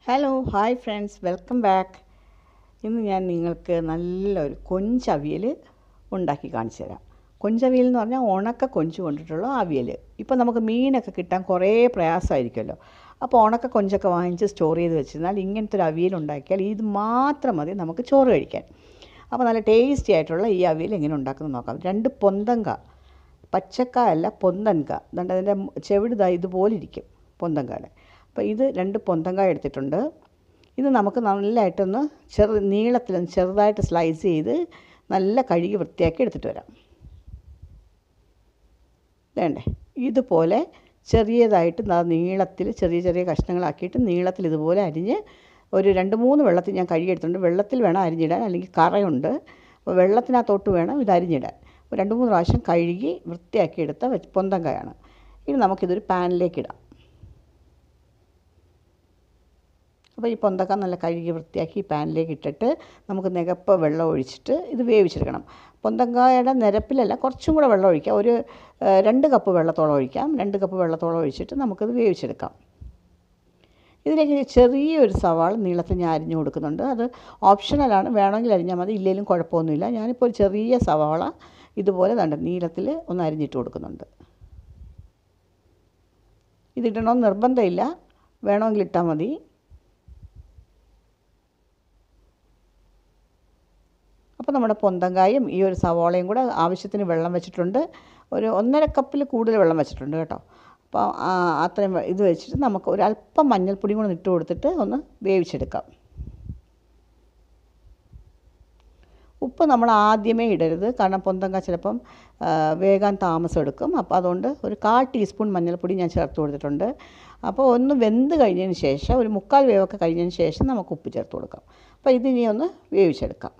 hello hi friends welcome back ഇന്ന് ഞാൻ നിങ്ങൾക്ക് നല്ലൊരു കൊഞ്ചവിയൽ ഉണ്ടാക്കി കാണിച്ചു തരാം കൊഞ്ചവിയൽ എന്ന് പറഞ്ഞാൽ ഉണക്ക കൊഞ്ച് കൊണ്ടിട്ടുള്ള അവിയൽ ഇപ്പോൾ നമുക്ക് മീനൊക്കെ കിട്ടാൻ കുറേ പ്രയാസമായിരിക്കുമല്ലോ അപ്പോൾ ഉണക്ക കൊഞ്ചൊക്കെ വാങ്ങിച്ച് സ്റ്റോർ ചെയ്ത് വെച്ചിരുന്നാൽ ഇങ്ങനത്തെ ഒരു അവിയൽ ഉണ്ടാക്കിയാൽ ഇത് മാത്രം മതി നമുക്ക് ചോറ് കഴിക്കാൻ അപ്പോൾ നല്ല ടേസ്റ്റി ആയിട്ടുള്ള ഈ അവിയൽ എങ്ങനെ ഉണ്ടാക്കുന്നത് നോക്കാം രണ്ട് പൊന്തങ്ക പച്ചക്ക അല്ല പൊന്തൻക അതുകൊണ്ട് അതിൻ്റെ ചെവിടുതാ ഇതുപോലെ ഇരിക്കും പൊന്തങ്കാടെ അപ്പോൾ ഇത് രണ്ട് പൊന്തങ്കായ എടുത്തിട്ടുണ്ട് ഇത് നമുക്ക് നല്ലതായിട്ടൊന്ന് ചെറു നീളത്തിൽ ചെറുതായിട്ട് സ്ലൈസ് ചെയ്ത് നല്ല കഴുകി വൃത്തിയാക്കി എടുത്തിട്ട് വരാം വേണ്ടേ ഇതുപോലെ ചെറിയതായിട്ട് നീളത്തിൽ ചെറിയ ചെറിയ കഷ്ണങ്ങളാക്കിയിട്ട് നീളത്തിൽ ഇതുപോലെ അരിഞ്ഞ് ഒരു രണ്ട് മൂന്ന് വെള്ളത്തിൽ ഞാൻ കഴുകിയെടുത്തിട്ടുണ്ട് വെള്ളത്തിൽ വേണം അരിഞ്ഞിടാൻ അല്ലെങ്കിൽ കറയുണ്ട് അപ്പോൾ വെള്ളത്തിനകത്തോട്ട് വേണം ഇത് അരിഞ്ഞിടാൻ അപ്പോൾ രണ്ട് മൂന്ന് പ്രാവശ്യം കഴുകി വൃത്തിയാക്കി എടുത്ത വെച്ച് പൊന്തങ്കായാണ് ഇനി നമുക്കിതൊരു പാനിലേക്ക് ഇടാം അപ്പോൾ ഈ പൊന്തക്ക നല്ല കഴുകി വൃത്തിയാക്കി പാനിലേക്ക് ഇട്ടിട്ട് നമുക്ക് നികപ്പ് വെള്ളം ഒഴിച്ചിട്ട് ഇത് വേവിച്ചെടുക്കണം പൊന്തങ്കായുടെ നിരപ്പിലല്ല കുറച്ചും കൂടെ വെള്ളം ഒഴിക്കാം ഒരു രണ്ട് കപ്പ് വെള്ളത്തോളം ഒഴിക്കാം രണ്ട് കപ്പ് വെള്ളത്തോളം ഒഴിച്ചിട്ട് നമുക്കിത് വേവിച്ചെടുക്കാം ഇതിലേക്ക് ചെറിയൊരു സവാള നീളത്തിൽ ഞാൻ അരിഞ്ഞു കൊടുക്കുന്നുണ്ട് അത് ഓപ്ഷണലാണ് വേണമെങ്കിൽ അരിഞ്ഞാൽ മതി ഇല്ലെങ്കിലും കുഴപ്പമൊന്നുമില്ല ഞാനിപ്പോൾ ഒരു ചെറിയ സവാള ഇതുപോലെ കണ്ട് നീളത്തിൽ ഒന്ന് അരിഞ്ഞിട്ട് കൊടുക്കുന്നുണ്ട് ഇതിടണമെന്ന് നിർബന്ധമില്ല വേണമെങ്കിൽ ഇട്ടാൽ മതി അപ്പോൾ നമ്മുടെ പൊന്തങ്കായും ഈ ഒരു സവാളയും കൂടെ ആവശ്യത്തിന് വെള്ളം വെച്ചിട്ടുണ്ട് ഒരു ഒന്നര കപ്പിൽ കൂടുതൽ വെള്ളം വെച്ചിട്ടുണ്ട് കേട്ടോ അപ്പോൾ അത്രയും ഇത് വെച്ചിട്ട് നമുക്ക് ഒരു അല്പം മഞ്ഞൾപ്പൊടിയും കൂടെ ഇട്ട് കൊടുത്തിട്ട് ഒന്ന് വേവിച്ചെടുക്കാം ഉപ്പ് നമ്മൾ ആദ്യമേ ഇടരുത് കാരണം പൊന്തങ്ക ചിലപ്പം വേകാൻ താമസം എടുക്കും അപ്പോൾ അതുകൊണ്ട് ഒരു കാൽ ടീസ്പൂൺ മഞ്ഞൾപ്പൊടി ഞാൻ ചേർത്ത് കൊടുത്തിട്ടുണ്ട് അപ്പോൾ ഒന്ന് വെന്ത് കഴിഞ്ഞതിന് ശേഷം ഒരു മുക്കാൽ വേവൊക്കെ കഴിഞ്ഞതിന് ശേഷം നമുക്ക് ഉപ്പ് ചേർത്ത് കൊടുക്കാം അപ്പോൾ ഇതിനി ഒന്ന് വേവിച്ചെടുക്കാം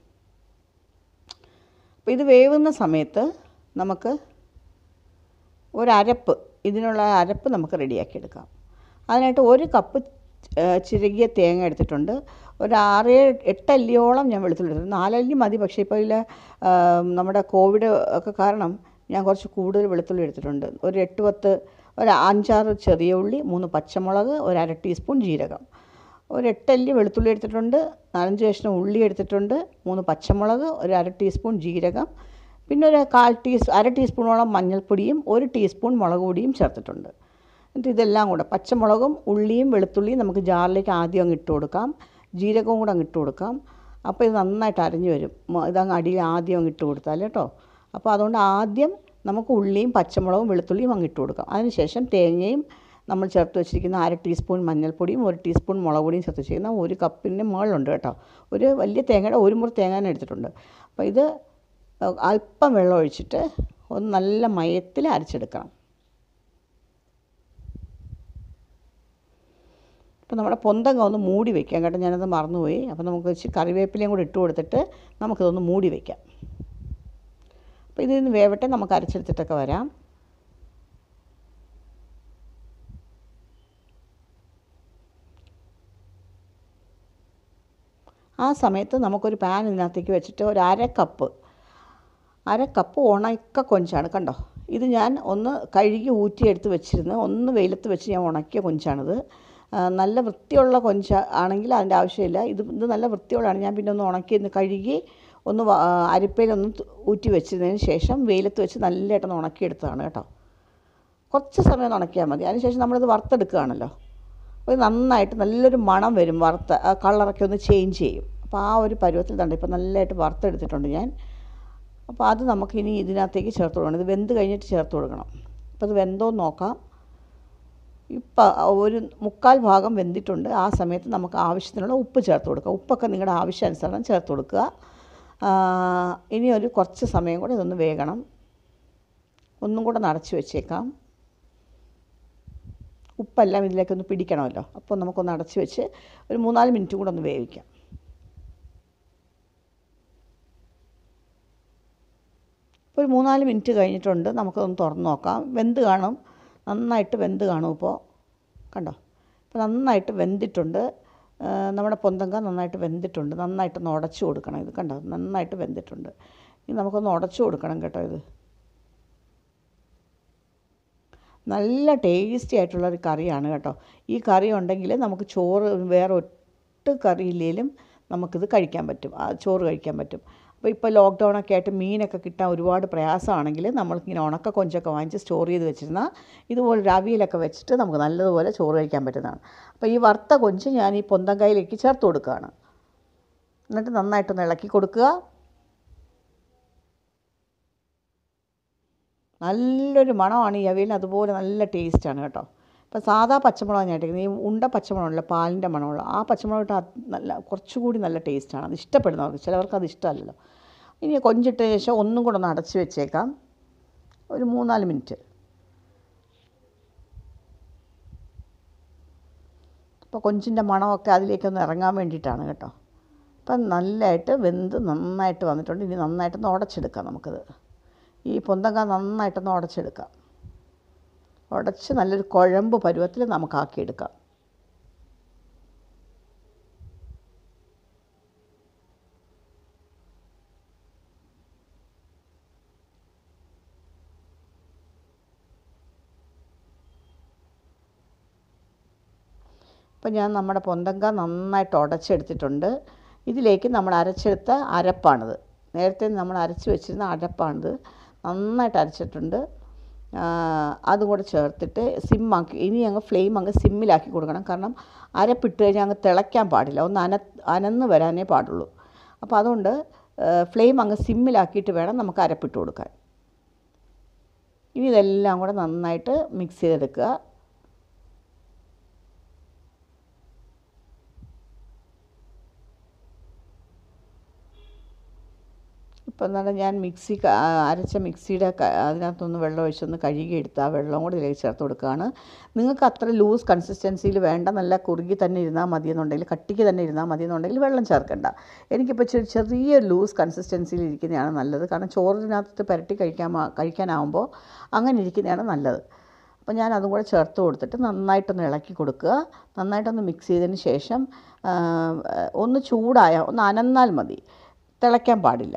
അപ്പോൾ ഇത് വേവുന്ന സമയത്ത് നമുക്ക് ഒരരപ്പ് ഇതിനുള്ള അരപ്പ് നമുക്ക് റെഡിയാക്കി എടുക്കാം അതിനായിട്ട് ഒരു കപ്പ് ചിരകിയ തേങ്ങ എടുത്തിട്ടുണ്ട് ഒരു ആറ് എട്ടല്ലിയോളം ഞാൻ വെളുത്തുള്ളി എടുത്തിട്ടുണ്ട് നാലല്ലി മതി പക്ഷേ ഇപ്പോൾ ഇതിൽ നമ്മുടെ കോവിഡ് ഒക്കെ കാരണം ഞാൻ കുറച്ച് കൂടുതൽ വെളുത്തുള്ളി എടുത്തിട്ടുണ്ട് ഒരു എട്ട് പത്ത് ഒരു അഞ്ചാറ് ചെറിയ ഉള്ളി മൂന്ന് പച്ചമുളക് ഒരു അര ടീസ്പൂൺ ജീരകം ഒരു എട്ടല്ലി വെളുത്തുള്ളി എടുത്തിട്ടുണ്ട് നാലഞ്ച് കഷ്ണം ഉള്ളി എടുത്തിട്ടുണ്ട് മൂന്ന് പച്ചമുളക് ഒരു അര ടീസ്പൂൺ ജീരകം പിന്നെ ഒരു കാൽ ടീസ് അര ടീസ്പൂണോളം മഞ്ഞൾപ്പൊടിയും ഒരു ടീസ്പൂൺ മുളക് പൊടിയും ചേർത്തിട്ടുണ്ട് എന്നിട്ട് ഇതെല്ലാം കൂടെ പച്ചമുളകും ഉള്ളിയും വെളുത്തുള്ളിയും നമുക്ക് ജാറിലേക്ക് ആദ്യം അങ്ങ് ഇട്ട് കൊടുക്കാം ജീരകവും കൂടെ അങ്ങ് ഇട്ട് കൊടുക്കാം അപ്പോൾ ഇത് നന്നായിട്ട് അരഞ്ഞു വരും ഇതങ്ങ് അടിയിൽ ആദ്യം അങ്ങ് ഇട്ട് കൊടുത്താൽ കേട്ടോ അപ്പോൾ അതുകൊണ്ട് ആദ്യം നമുക്ക് ഉള്ളിയും പച്ചമുളകും വെളുത്തുള്ളിയും അങ്ങ് ഇട്ട് കൊടുക്കാം അതിനുശേഷം തേങ്ങയും നമ്മൾ ചേർത്ത് വെച്ചിരിക്കുന്ന അര ടീസ്പൂൺ മഞ്ഞൾപ്പൊടിയും ഒരു ടീസ്പൂൺ മുളക് പൊടിയും ചേർത്ത് വെച്ചിരിക്കുന്ന ഒരു കപ്പിൻ്റെ മുകളിലുണ്ട് കേട്ടോ ഒരു വലിയ തേങ്ങയുടെ ഒരു മുറി തേങ്ങ തന്നെ എടുത്തിട്ടുണ്ട് അപ്പോൾ ഇത് അല്പം വെള്ളം ഒഴിച്ചിട്ട് ഒന്ന് നല്ല മയത്തിൽ അരച്ചെടുക്കണം അപ്പോൾ നമ്മുടെ പൊന്തങ്ങ ഒന്ന് മൂടി വെക്കാം കേട്ടോ ഞാനത് മറന്നുപോയി അപ്പോൾ നമുക്ക് ഇച്ചിരി കറിവേപ്പിലയും കൂടി ഇട്ട് കൊടുത്തിട്ട് നമുക്കിതൊന്ന് മൂടി വയ്ക്കാം അപ്പോൾ ഇതിൽ നിന്ന് വേവട്ടെ നമുക്ക് അരച്ചെടുത്തിട്ടൊക്കെ വരാം ആ സമയത്ത് നമുക്കൊരു പാൻ ഇതിനകത്തേക്ക് വെച്ചിട്ട് ഒരു അര കപ്പ് അര കപ്പ് ഉണക്ക കൊഞ്ചാണ് കണ്ടോ ഇത് ഞാൻ ഒന്ന് കഴുകി ഊറ്റിയെടുത്ത് വെച്ചിരുന്ന് ഒന്ന് വെയിലത്ത് വെച്ച് ഞാൻ ഉണക്കിയ കൊഞ്ചാണിത് നല്ല വൃത്തിയുള്ള കൊഞ്ച ആണെങ്കിൽ അതിൻ്റെ ആവശ്യമില്ല ഇത് ഇത് നല്ല വൃത്തിയുള്ളതാണ് ഞാൻ പിന്നെ ഒന്ന് ഉണക്കി ഒന്ന് കഴുകി ഒന്ന് അരിപ്പയിലൊന്ന് ഊറ്റി വെച്ചതിന് ശേഷം വെയിലത്ത് വെച്ച് നല്ലതായിട്ടൊന്ന് ഉണക്കിയെടുത്തതാണ് കേട്ടോ കുറച്ച് സമയം ഒന്ന് ഉണക്കിയാൽ മതി അതിനുശേഷം നമ്മളിത് വറുത്തെടുക്കുകയാണല്ലോ അപ്പോൾ നന്നായിട്ട് നല്ലൊരു മണം വരും വറുത്ത ആ കളറൊക്കെ ഒന്ന് ചേഞ്ച് ചെയ്യും അപ്പോൾ ആ ഒരു പരുവത്തിൽ തന്നെ ഇപ്പോൾ നല്ലതായിട്ട് വറുത്തെടുത്തിട്ടുണ്ട് ഞാൻ അപ്പോൾ അത് നമുക്കിനി ഇതിനകത്തേക്ക് ചേർത്ത് കൊടുക്കണം ഇത് വെന്ത് കഴിഞ്ഞിട്ട് ചേർത്ത് കൊടുക്കണം അപ്പോൾ ഇത് വെന്തോന്ന് നോക്കാം ഇപ്പം ഒരു മുക്കാൽ ഭാഗം വെന്തിട്ടുണ്ട് ആ സമയത്ത് നമുക്ക് ആവശ്യത്തിനുള്ള ഉപ്പ് ചേർത്ത് കൊടുക്കുക ഉപ്പൊക്കെ നിങ്ങളുടെ ആവശ്യാനുസരണം ചേർത്ത് കൊടുക്കുക ഇനി ഒരു കുറച്ച് സമയം കൂടെ ഇതൊന്ന് വേകണം ഒന്നും കൂടെ നടച്ച് വെച്ചേക്കാം ഉപ്പെല്ലാം ഇതിലേക്കൊന്ന് പിടിക്കണമല്ലോ അപ്പോൾ നമുക്കൊന്ന് അടച്ച് വെച്ച് ഒരു മൂന്നാല് മിനിറ്റ് കൂടെ ഒന്ന് വേവിക്കാം ഇപ്പോൾ ഒരു മൂന്നാല് മിനിറ്റ് കഴിഞ്ഞിട്ടുണ്ട് നമുക്കൊന്ന് തുറന്ന് നോക്കാം വെന്ത് കാണും നന്നായിട്ട് വെന്ത് കാണും ഇപ്പോൾ കണ്ടോ ഇപ്പോൾ നന്നായിട്ട് വെന്തിട്ടുണ്ട് നമ്മുടെ പൊന്തങ്ക നന്നായിട്ട് വെന്തിട്ടുണ്ട് നന്നായിട്ടൊന്ന് ഉടച്ചു കൊടുക്കണം ഇത് കണ്ടോ നന്നായിട്ട് വെന്തിട്ടുണ്ട് ഇനി നമുക്കൊന്ന് ഉടച്ചു കൊടുക്കണം കേട്ടോ ഇത് നല്ല ടേസ്റ്റി ആയിട്ടുള്ള ഒരു കറിയാണ് കേട്ടോ ഈ കറി ഉണ്ടെങ്കിൽ നമുക്ക് ചോറ് വേറെ ഒട്ട് കറിയില്ലെങ്കിലും നമുക്കിത് കഴിക്കാൻ പറ്റും ആ ചോറ് കഴിക്കാൻ പറ്റും അപ്പോൾ ഇപ്പോൾ ലോക്ക്ഡൗൺ ഒക്കെ ആയിട്ട് മീനൊക്കെ കിട്ടാൻ ഒരുപാട് പ്രയാസമാണെങ്കിൽ നമ്മൾക്കിങ്ങനെ ഉണക്ക കൊഞ്ചൊക്കെ വാങ്ങിച്ച് സ്റ്റോർ ചെയ്ത് വെച്ചിരുന്നാൽ ഇതുപോലെ രാവിയിലൊക്കെ വെച്ചിട്ട് നമുക്ക് നല്ലതുപോലെ ചോറ് കഴിക്കാൻ പറ്റുന്നതാണ് അപ്പോൾ ഈ വറുത്ത കൊഞ്ച് ഞാൻ ഈ പൊന്തങ്കായിലേക്ക് ചേർത്ത് കൊടുക്കുകയാണ് എന്നിട്ട് നന്നായിട്ടൊന്ന് ഇളക്കി കൊടുക്കുക നല്ലൊരു മണമാണ് ഈ അവിയലിന് അതുപോലെ നല്ല ടേസ്റ്റാണ് കേട്ടോ ഇപ്പോൾ സാധാ പച്ചമുളക് ഞാൻ ഇട്ടിരിക്കുന്നത് ഈ ഉണ്ട പച്ചമുളകുള്ള പാലിൻ്റെ മണമുള്ള ആ പച്ചമുളക് ഇട്ടാൽ നല്ല കുറച്ചുകൂടി നല്ല ടേസ്റ്റാണ് അത് ഇഷ്ടപ്പെടുന്നവർക്ക് ചിലവർക്ക് അത് ഇഷ്ടമല്ലല്ലോ ഇനി കൊഞ്ചിട്ട ശേഷം ഒന്നും കൂടെ ഒന്ന് അടച്ച് വെച്ചേക്കാം ഒരു മൂന്നാല് മിനിറ്റ് അപ്പോൾ കൊഞ്ചിൻ്റെ മണമൊക്കെ അതിലേക്കൊന്ന് ഇറങ്ങാൻ വേണ്ടിയിട്ടാണ് കേട്ടോ അപ്പം നല്ലതായിട്ട് വെന്ത് നന്നായിട്ട് വന്നിട്ടുണ്ട് ഇനി നന്നായിട്ടൊന്ന് ഉടച്ചെടുക്കാം നമുക്കത് ഈ പൊന്തങ്ക നന്നായിട്ടൊന്ന് ഉടച്ചെടുക്കാം ഉടച്ച് നല്ലൊരു കുഴമ്പ് പരുവത്തിൽ നമുക്കാക്കിയെടുക്കാം അപ്പോൾ ഞാൻ നമ്മുടെ പൊന്തങ്ക നന്നായിട്ട് ഉടച്ചെടുത്തിട്ടുണ്ട് ഇതിലേക്ക് നമ്മൾ അരച്ചെടുത്ത അരപ്പാണിത് നേരത്തെ നമ്മൾ അരച്ച് വെച്ചിരുന്ന അരപ്പാണിത് നന്നായിട്ട് അരച്ചിട്ടുണ്ട് അതും കൂടെ ചേർത്തിട്ട് സിമ്മാക്കി ഇനി അങ്ങ് ഫ്ലെയിം അങ്ങ് സിമ്മിലാക്കി കൊടുക്കണം കാരണം അരപ്പിട്ട് കഴിഞ്ഞാൽ അങ്ങ് തിളയ്ക്കാൻ പാടില്ല ഒന്ന് അന അനന്ന് വരാനേ പാടുള്ളൂ അപ്പോൾ അതുകൊണ്ട് ഫ്ലെയിം അങ്ങ് സിമ്മിലാക്കിയിട്ട് വേണം നമുക്ക് അരപ്പിട്ട് കൊടുക്കാൻ ഇനി ഇതെല്ലാം കൂടെ നന്നായിട്ട് മിക്സ് ചെയ്തെടുക്കുക ഇപ്പം എന്താണ് ഞാൻ മിക്സി അരച്ച മിക്സിയുടെ അതിനകത്തൊന്ന് വെള്ളം ഒഴിച്ചൊന്ന് കഴുകിയെടുത്ത് ആ വെള്ളം കൂടി ഇതിലേക്ക് ചേർത്ത് കൊടുക്കുകയാണ് നിങ്ങൾക്ക് അത്ര ലൂസ് കൺസിസ്റ്റൻസിയിൽ വേണ്ട നല്ല കുറുകി തന്നെ ഇരുന്നാൽ മതി എന്നുണ്ടെങ്കിൽ കട്ടിക്ക് തന്നെ ഇരുന്നാൽ മതി എന്നുണ്ടെങ്കിൽ വെള്ളം ചേർക്കണ്ട എനിക്കിപ്പോൾ ചെറിയ ചെറിയ ലൂസ് കൺസിസ്റ്റൻസിയിൽ ഇരിക്കുന്നതാണ് നല്ലത് കാരണം ചോറിനകത്ത് പുരട്ടി കഴിക്കാൻ കഴിക്കാനാവുമ്പോൾ അങ്ങനെ ഇരിക്കുന്നതാണ് നല്ലത് അപ്പോൾ ഞാൻ അതും കൂടെ ചേർത്ത് കൊടുത്തിട്ട് നന്നായിട്ടൊന്ന് ഇളക്കി കൊടുക്കുക നന്നായിട്ടൊന്ന് മിക്സ് ചെയ്തതിന് ശേഷം ഒന്ന് ചൂടായ ഒന്ന് അനന്നാൽ മതി തിളയ്ക്കാൻ പാടില്ല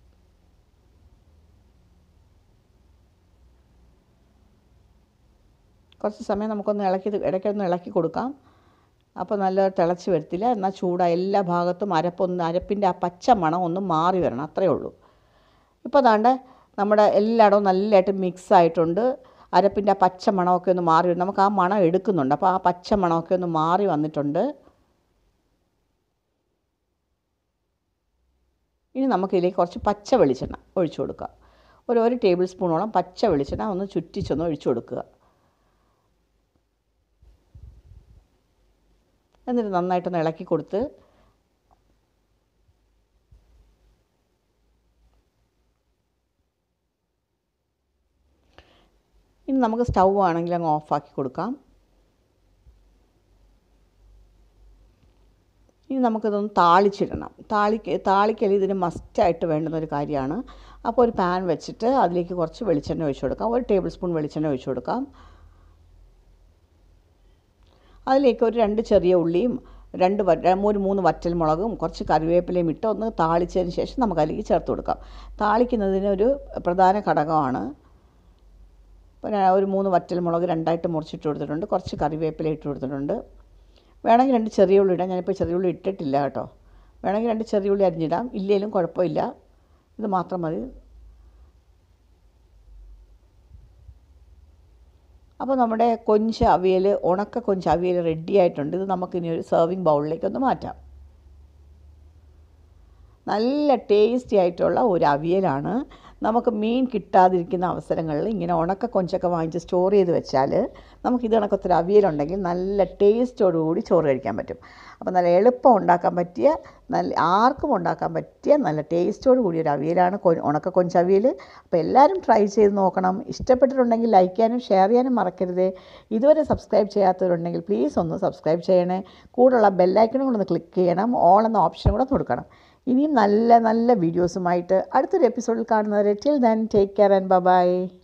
കുറച്ച് സമയം നമുക്കൊന്ന് ഇളക്കി ഇടയ്ക്കൊന്ന് ഇളക്കി കൊടുക്കാം അപ്പോൾ നല്ല തിളച്ച് വരത്തില്ല എന്നാൽ ചൂടാ എല്ലാ ഭാഗത്തും അരപ്പൊന്ന് അരപ്പിൻ്റെ ആ പച്ച മണം ഒന്ന് മാറി വരണം അത്രയേ ഉള്ളൂ ഇപ്പോൾ അതാണ്ട് നമ്മുടെ എല്ലായിടവും നല്ലതായിട്ട് മിക്സ് ആയിട്ടുണ്ട് അരപ്പിൻ്റെ ആ പച്ച മണമൊക്കെ ഒന്ന് മാറി വരും നമുക്ക് ആ മണം എടുക്കുന്നുണ്ട് അപ്പോൾ ആ പച്ച മണമൊക്കെ ഒന്ന് മാറി വന്നിട്ടുണ്ട് ഇനി നമുക്കിതിലേക്ക് കുറച്ച് പച്ച വെളിച്ചെണ്ണ ഒഴിച്ചു കൊടുക്കുക ഒരു ഒരു ടേബിൾ സ്പൂണോളം പച്ച വെളിച്ചെണ്ണ ഒന്ന് ചുറ്റിച്ചൊന്ന് ഒഴിച്ചു കൊടുക്കുക എന്നിട്ട് നന്നായിട്ടൊന്ന് ഇളക്കി കൊടുത്ത് ഇനി നമുക്ക് സ്റ്റൗ ആണെങ്കിൽ അങ്ങ് ഓഫാക്കി കൊടുക്കാം ഇനി നമുക്കിതൊന്ന് താളിച്ചിടണം താളിക്ക് താളിക്കൽ ഇതിന് മസ്റ്റായിട്ട് വേണ്ടുന്ന ഒരു കാര്യമാണ് അപ്പോൾ ഒരു പാൻ വെച്ചിട്ട് അതിലേക്ക് കുറച്ച് വെളിച്ചെണ്ണ ഒഴിച്ചു കൊടുക്കാം ഒരു ടേബിൾ സ്പൂൺ വെളിച്ചെണ്ണ ഒഴിച്ചു കൊടുക്കാം അതിലേക്ക് ഒരു രണ്ട് ചെറിയ ഉള്ളിയും രണ്ട് ഒരു മൂന്ന് വറ്റൽ മുളകും കുറച്ച് കറിവേപ്പിലയും ഇട്ട് ഒന്ന് താളിച്ചതിന് ശേഷം നമുക്ക് അതിലേക്ക് ചേർത്ത് കൊടുക്കാം താളിക്കുന്നതിന് ഒരു പ്രധാന ഘടകമാണ് ഒരു മൂന്ന് വറ്റൽ മുളക് രണ്ടായിട്ട് മുറിച്ചിട്ട് കൊടുത്തിട്ടുണ്ട് കുറച്ച് കറിവേപ്പില ഇട്ട് കൊടുത്തിട്ടുണ്ട് വേണമെങ്കിൽ രണ്ട് ചെറിയ ഉള്ളി ഇടാം ഞാനിപ്പോൾ ചെറിയ ഉള്ളി ഇട്ടിട്ടില്ല കേട്ടോ വേണമെങ്കിൽ രണ്ട് ചെറിയ ഉള്ളി അരിഞ്ഞിടാം ഇല്ലെങ്കിലും കുഴപ്പമില്ല ഇത് മാത്രം മതി അപ്പോൾ നമ്മുടെ കൊഞ്ച് അവിയൽ ഉണക്ക കൊഞ്ച് അവിയൽ റെഡി ആയിട്ടുണ്ട് ഇത് നമുക്കിനി ഒരു സെർവിങ് ബൗളിലേക്ക് ഒന്ന് മാറ്റാം നല്ല ടേസ്റ്റി ആയിട്ടുള്ള ഒരു അവിയലാണ് നമുക്ക് മീൻ കിട്ടാതിരിക്കുന്ന അവസരങ്ങളിൽ ഇങ്ങനെ ഉണക്ക കൊഞ്ചൊക്കെ വാങ്ങിച്ച് സ്റ്റോർ ചെയ്ത് വെച്ചാൽ നമുക്ക് ഇത് കണക്കത്തൊരു അവിയലുണ്ടെങ്കിൽ നല്ല ടേസ്റ്റോടുകൂടി ചോറ് കഴിക്കാൻ പറ്റും അപ്പോൾ നല്ല എളുപ്പം ഉണ്ടാക്കാൻ പറ്റിയ നല്ല ആർക്കും ഉണ്ടാക്കാൻ പറ്റിയ നല്ല ടേസ്റ്റോട് കൂടിയ ഒരു അവിയലാണ് കൊ ഉണക്ക കൊഞ്ച് അവിയൽ അപ്പോൾ എല്ലാവരും ട്രൈ ചെയ്ത് നോക്കണം ഇഷ്ടപ്പെട്ടിട്ടുണ്ടെങ്കിൽ ലൈക്ക് ചെയ്യാനും ഷെയർ ചെയ്യാനും മറക്കരുത് ഇതുവരെ സബ്സ്ക്രൈബ് ചെയ്യാത്തവരുണ്ടെങ്കിൽ പ്ലീസ് ഒന്ന് സബ്സ്ക്രൈബ് ചെയ്യണേ കൂടുള്ള ബെല്ലൈക്കണും കൂടെ ഒന്ന് ക്ലിക്ക് ചെയ്യണം ഓൾ എന്ന ഓപ്ഷൻ കൂടെ കൊടുക്കണം ഇനിയും നല്ല നല്ല വീഡിയോസുമായിട്ട് അടുത്തൊരു എപ്പിസോഡിൽ കാണുന്നവരെ till then take care and by